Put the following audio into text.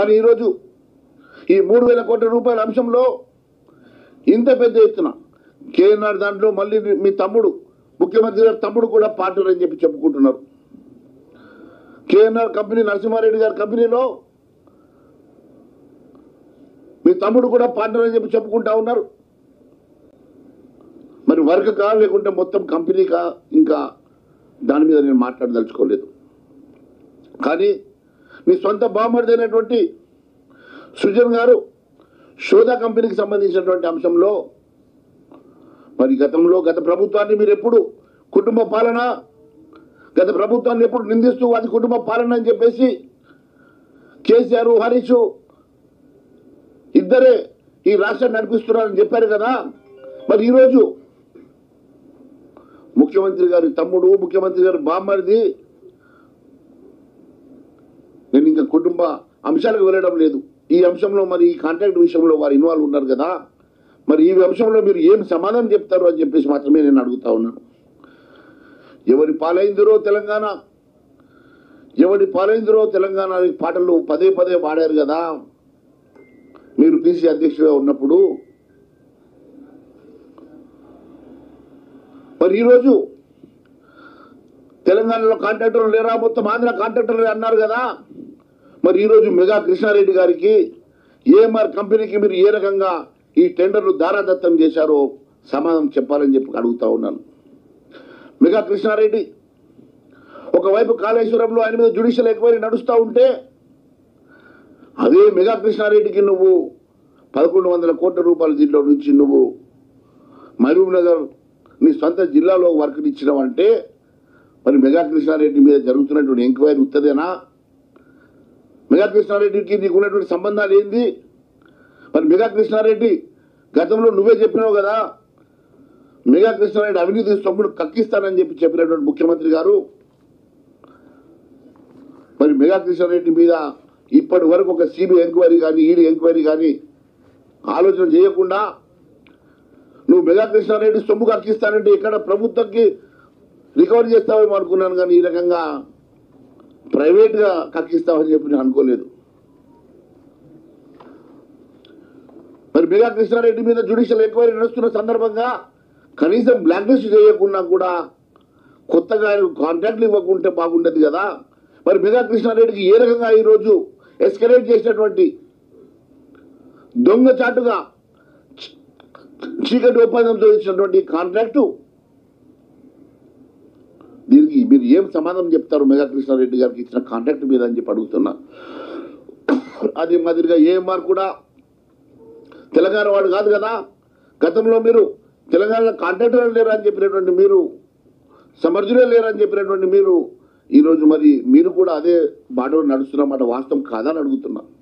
కానీ ఈరోజు ఈ మూడు వేల కోట్ల రూపాయల అంశంలో ఇంత పెద్ద ఎత్తున కేఎన్ఆర్ దాంట్లో మళ్ళీ మీ తమ్ముడు ముఖ్యమంత్రి గారి తమ్ముడు కూడా పార్ట్నర్ అని చెప్పి చెప్పుకుంటున్నారు కేఎన్ఆర్ కంపెనీ నరసింహారెడ్డి గారి కంపెనీలో మీ తమ్ముడు కూడా పార్ట్నర్ అని చెప్పి చెప్పుకుంటా ఉన్నారు మరి వర్క్ కా లేకుంటే మొత్తం కంపెనీకా ఇంకా దాని మీద నేను మాట్లాడదలుచుకోలేదు కానీ మీ సొంత బామర్ది అయినటువంటి సృజన్ గారు శోధ కంపెనీకి సంబంధించినటువంటి అంశంలో మరి గతంలో గత ప్రభుత్వాన్ని మీరు ఎప్పుడు కుటుంబ పాలన గత ప్రభుత్వాన్ని ఎప్పుడు నిందిస్తూ అది కుటుంబ పాలన అని చెప్పేసి కేసీఆర్ హరీష్ ఇద్దరే ఈ రాష్ట్రాన్ని నడిపిస్తున్నారని చెప్పారు కదా మరి ఈరోజు ముఖ్యమంత్రి గారి తమ్ముడు ముఖ్యమంత్రి గారి బామ్మరిది నేను ఇంకా కుటుంబ అంశాలకు వెళ్ళడం లేదు ఈ అంశంలో మరి ఈ కాంట్రాక్ట్ విషయంలో వారు ఇన్వాల్వ్ ఉన్నారు కదా మరి ఈ అంశంలో మీరు ఏం సమాధానం చెప్తారు అని చెప్పేసి మాత్రమే నేను అడుగుతా ఉన్నాను ఎవరి పాలైందిరో తెలంగాణ ఎవరి పాలైందిరో తెలంగాణ అనే పాటలు పదే పదే పాడారు కదా మీరు పీసీ అధ్యక్షుడిగా ఉన్నప్పుడు మరి ఈరోజు తెలంగాణలో కాంట్రాక్టర్లు లేరా మొత్తం ఆంధ్ర కాంట్రాక్టర్లు అన్నారు కదా మరి ఈరోజు మెగా కృష్ణారెడ్డి గారికి ఏఎంఆర్ కంపెనీకి మీరు ఏ రకంగా ఈ టెండర్లు దారాదత్తం చేశారో సమాధానం చెప్పాలని చెప్పి అడుగుతా ఉన్నాను మెగా కృష్ణారెడ్డి ఒకవైపు కాళేశ్వరంలో ఆయన మీద జ్యుడిషియల్ ఎంక్వైరీ నడుస్తూ ఉంటే అదే మెగా కృష్ణారెడ్డికి నువ్వు పదకొండు వందల కోట్ల రూపాయల దీంట్లో నుంచి నువ్వు మహబూబ్ నగర్ నీ సొంత జిల్లాలో వర్క్ ఇచ్చినావంటే మరి మెగా కృష్ణారెడ్డి మీద జరుగుతున్నటువంటి ఎంక్వైరీ ఉత్తదేనా మెగా కృష్ణారెడ్డికి నీకు ఉన్నటువంటి సంబంధాలు ఏంది మరి మెగా కృష్ణారెడ్డి గతంలో నువ్వే చెప్పినావు కదా మెగా కృష్ణారెడ్డి అవినీతి సొమ్మును కక్కిస్తానని చెప్పి చెప్పినటువంటి ముఖ్యమంత్రి గారు మరి మెగా కృష్ణారెడ్డి మీద ఇప్పటి వరకు ఒక సిబిఐ ఎంక్వైరీ కానీ ఈడీ ఎంక్వైరీ కానీ ఆలోచన చేయకుండా నువ్వు మెగా కృష్ణారెడ్డి సొమ్ము కక్కిస్తానంటే ఇక్కడ ప్రభుత్వంకి రికవర్ చేస్తావేమో అనుకున్నాను కానీ ఈ రకంగా ప్రైవేట్గా కక్కిస్తావని చెప్పి నేను అనుకోలేదు మరి మెగా కృష్ణారెడ్డి మీద జ్యుడిషియల్ ఎంక్వైరీ నడుస్తున్న సందర్భంగా కనీసం బ్లాక్ లిస్ట్ చేయకుండా కూడా కొత్తగా ఆయన కాంట్రాక్ట్లు ఇవ్వకుంటే బాగుండదు కదా మరి మెగా కృష్ణారెడ్డికి ఏ రకంగా ఈరోజు ఎస్కలేట్ చేసినటువంటి దొంగచాటుగా చీ- చీకటి ఒప్పందంతో ఇచ్చినటువంటి కాంట్రాక్టు దీనికి మీరు ఏం సమాధానం చెప్తారు మెగా కృష్ణారెడ్డి గారికి ఇచ్చిన కాంట్రాక్ట్ మీద అని చెప్పి అడుగుతున్నా అది మాదిరిగా ఏఎంఆర్ కూడా తెలంగాణ వాడు కాదు కదా గతంలో మీరు తెలంగాణలో కాంట్రాక్టర్ లేరు అని చెప్పినటువంటి మీరు సమర్థులే లేరు అని చెప్పినటువంటి మీరు ఈరోజు మరి మీరు కూడా అదే బాటలో నడుస్తున్నమాట వాస్తవం కాదని అడుగుతున్నా